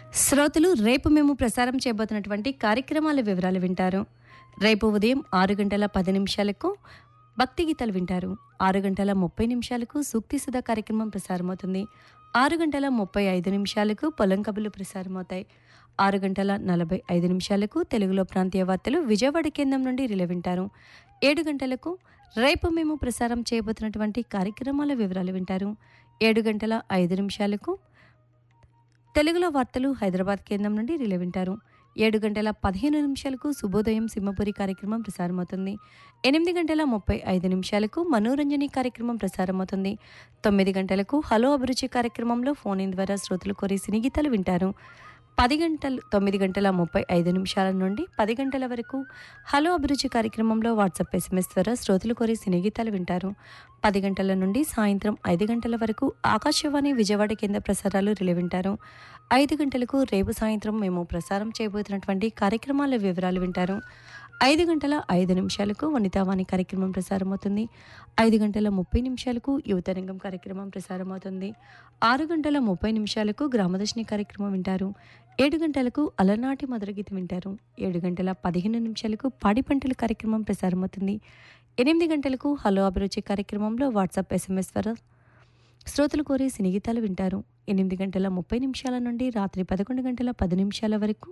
శ్రోతలు రేపు మేము ప్రసారం చేయబోతున్నటువంటి కార్యక్రమాల వివరాలు వింటారు రేపు ఉదయం ఆరు గంటల పది నిమిషాలకు భక్తి గీతాలు వింటారు ఆరు గంటల ముప్పై నిమిషాలకు సూక్తి సుధా కార్యక్రమం ప్రసారమవుతుంది ఆరు గంటల ముప్పై ఐదు నిమిషాలకు పొలం కబులు ప్రసారమవుతాయి ఆరు గంటల నలభై ఐదు నిమిషాలకు తెలుగులో ప్రాంతీయ వార్తలు విజయవాడ కేంద్రం నుండి రిలే వింటారు ఏడు గంటలకు రేపు మేము ప్రసారం చేయబోతున్నటువంటి కార్యక్రమాల వివరాలు వింటారు ఏడు గంటల ఐదు నిమిషాలకు తెలుగులో వార్తలు హైదరాబాద్ కేంద్రం నుండి రిలే వింటారు ఏడు గంటల పదిహేను నిమిషాలకు శుభోదయం సింహపురి కార్యక్రమం ప్రసారమవుతుంది ఎనిమిది గంటల ముప్పై ఐదు నిమిషాలకు మనోరంజని కార్యక్రమం ప్రసారమవుతుంది తొమ్మిది గంటలకు హలో అభిరుచి కార్యక్రమంలో ఫోన్ ఇన్ ద్వారా శ్రోతలు కోరి సినీ గీతాలు వింటారు పది గంటలు తొమ్మిది గంటల ముప్పై ఐదు నిమిషాల నుండి పది గంటల వరకు హలో అభిరుచి కార్యక్రమంలో వాట్సాప్ ఎస్ఎంఎస్ ద్వారా శ్రోతలు కోరి సినీ గీతాలు వింటారు పది గంటల నుండి సాయంత్రం ఐదు గంటల వరకు ఆకాశవాణి విజయవాడ కేంద్ర ప్రసారాలు రిలే వింటారు ఐదు గంటలకు రేపు సాయంత్రం మేము ప్రసారం చేయబోతున్నటువంటి కార్యక్రమాల వివరాలు వింటారు ఐదు గంటల ఐదు నిమిషాలకు వనితావాణి కార్యక్రమం ప్రసారమవుతుంది ఐదు గంటల ముప్పై నిమిషాలకు యువతరంగం కార్యక్రమం ప్రసారమవుతుంది ఆరు గంటల ముప్పై నిమిషాలకు గ్రామదర్శిని కార్యక్రమం వింటారు ఏడు గంటలకు అలనాటి మధుర గీతం వింటారు ఏడు గంటల పదిహేను నిమిషాలకు పాడి పంటల కార్యక్రమం ప్రసారమవుతుంది ఎనిమిది గంటలకు హలో అభిరుచి కార్యక్రమంలో వాట్సాప్ ఎస్ఎంఎస్ ద్వారా శ్రోతలు కోరే సినీ గీతాలు వింటారు ఎనిమిది గంటల ముప్పై నిమిషాల నుండి రాత్రి పదకొండు గంటల పది నిమిషాల వరకు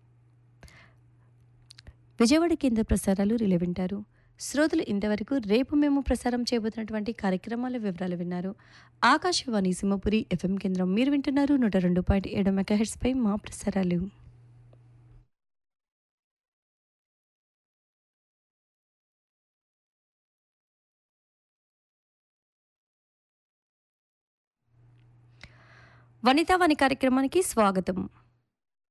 విజయవాడ కేంద్ర ప్రసారాలు రిలే వింటారు శ్రోతలు ఇంతవరకు రేపు మేము ప్రసారం చేయబోతున్నటువంటి కార్యక్రమాల వివరాలు విన్నారు ఆకాశవాణి సింహపురి ఎఫ్ఎం కేంద్రం మీరు వింటున్నారు నూట రెండు పాయింట్ ఏడు మెగాహెడ్స్పై మా ప్రసారాలు వనితావాణి కార్యక్రమానికి స్వాగతం